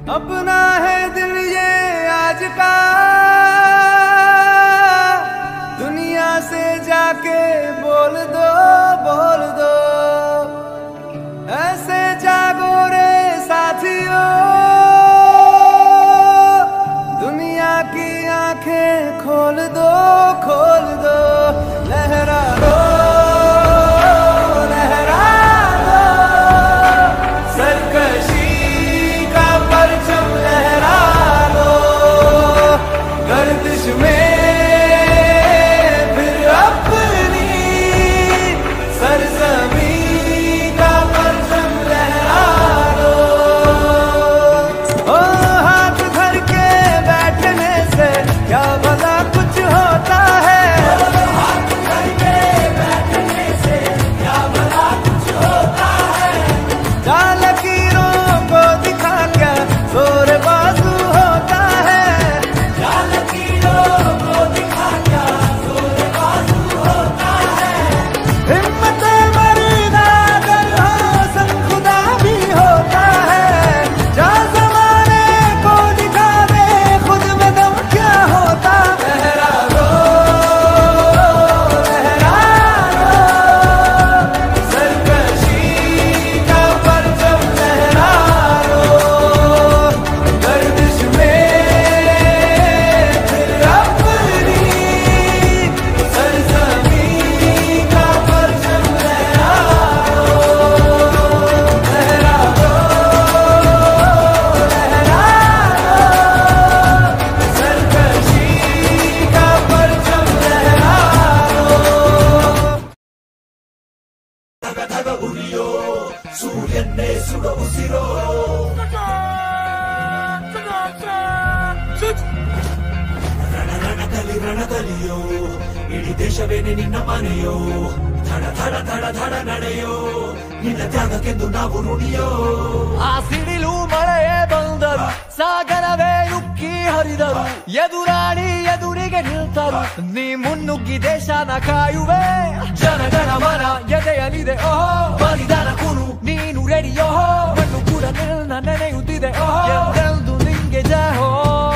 अपना है दिल ये आज का दुनिया से जाके बोल दो बोल दो ऐसे जागो रे साथियों दुनिया की आंखें खोल दो खोल दो लहरा दो लहरा दो सरकशी का परचम लहरा दो गर्दिश में फिर अपनी सरजमी का परचम लहरा दो ओ हाथ धर के बैठने से क्या भला कुछ होता है हाथ धर के बैठने से क्या भला कुछ होता है जा लकीरों को दिखा क्या जोर बाजू होता है जा लकीरों को दिखा क्या जोर बाजू होता है हिम्मत मरीना अगर हो संग खुदा भी होता है जा जमाने को दिखा दे खुद में दम क्या होता लहरा दो लहरा दो सरकशी का परचम लहरा दो गर्दिश में फिर अपनी सरजमी का परचम लहरा दो लहरा दो लहरा दो सरकशी का परचम लहरा दो ರಣಕಲಿ ರಣಕಲಿಯೋ ಇಡೀ ದೇಶವೇನೆ ನಿನ್ನ ಮನೆಯೋ ಧಡ ಧಡ ಧಡ ಧಡ ನಡೆಯೋ ನಿನ್ನ ತ್ಯಾಗಕ್ಕೆಂದು ನಾವು ನುಡಿಯೋ ಆ ಸಿಡಿಲು ಮಳೆಯೇ ಬಂದರು ಸಾಗರವೇ ಉಕ್ಕಿ ಹರಿದರು ಎದುರಾಳಿ ಎದುರಿಗೆ ನಿಲ್ತರು ನೀ ಮುನ್ನುಗ್ಗಿ ದೇಶನ ಕಾಯುವೆ ಜನಗಣ ಮನ ಎದೆಯಲಿದೆ ಓಹೋ ಬಲಿದಾನ ಕುರು ನೀನು ರೆಡಿಯೋ ಮಣ್ಣು ಕೂಡ ನಿನ್ನ ನೆನೆಯುತ್ತಿದೆ ಓಹೋ ಎಂದೆಂದು ನಿಂಗೆ ಜಹೋ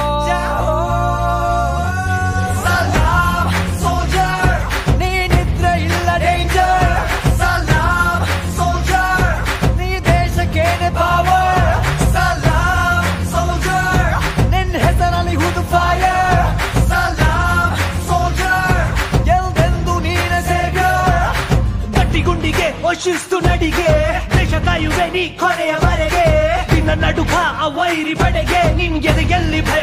ಸಲಾಮ್ ಸೋಲ್ಜರ್ ನೀನಿದ್ರೆ ಇಲ್ಲ ಡೇಂಜರ್ ಸಲಾಮ್ ಸೋಲ್ಜರ್ ನೀ ದೇಶಕ್ಕೇನೆ ಪವರ್ ಸಲಾಮ್ ಸೋಲ್ಜರ್ ನಿನ್ನ ಹೆಸರಲ್ಲಿ ಹುದು ಫೈರ್ ಸಲಾಮ್ ಸೋಲ್ಜರ್ ಎಲ್ದೆಂದು ನೀನೆ ಸೇವ್ಯರ್ ಗಟ್ಟಿಗುಂಡಿಗೆ ಶಿಸ್ತು ನಡಿಗೆ ದೇಶ ಕಾಯುವೆ ನೀ ಕೊನೆಯವರೆಗೆ ನಿನ್ನ ನಡುಕ ಆ ವೈರಿ ಪಡೆಗೆ ನಿನ್ಗೆದೆ ಎಲ್ಲಿ ಭಯ